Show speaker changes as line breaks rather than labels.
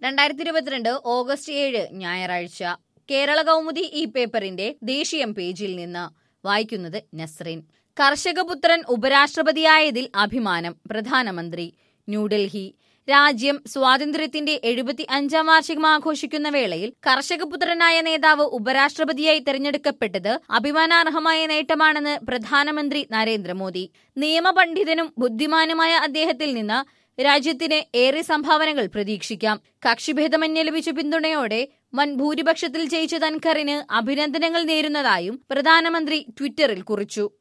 രണ്ടായിരത്തി ഇരുപത്തിരണ്ട് ഓഗസ്റ്റ് ഏഴ് ഞായറാഴ്ച കേരള കൗമുദി ഈ പേപ്പറിന്റെ ദേശീയം പേജിൽ നിന്ന് വായിക്കുന്നത് നസ്രീൻ കർഷകപുത്രൻ ഉപരാഷ്ട്രപതിയായതിൽ അഭിമാനം പ്രധാനമന്ത്രി ന്യൂഡൽഹി രാജ്യം സ്വാതന്ത്ര്യത്തിന്റെ എഴുപത്തി അഞ്ചാം വാർഷികം ആഘോഷിക്കുന്ന വേളയിൽ കർഷകപുത്രനായ നേതാവ് ഉപരാഷ്ട്രപതിയായി തെരഞ്ഞെടുക്കപ്പെട്ടത് അഭിമാനാർഹമായ നേട്ടമാണെന്ന് പ്രധാനമന്ത്രി നരേന്ദ്രമോദി നിയമപണ്ഡിതനും ബുദ്ധിമാനുമായ അദ്ദേഹത്തിൽ നിന്ന് രാജ്യത്തിന് ഏറെ സംഭാവനകൾ പ്രതീക്ഷിക്കാം കക്ഷിഭേദമന്യേ ലഭിച്ച പിന്തുണയോടെ വൻ ഭൂരിപക്ഷത്തിൽ ജയിച്ച ധൻഖറിന് അഭിനന്ദനങ്ങൾ നേരുന്നതായും പ്രധാനമന്ത്രി ട്വിറ്ററിൽ കുറിച്ചു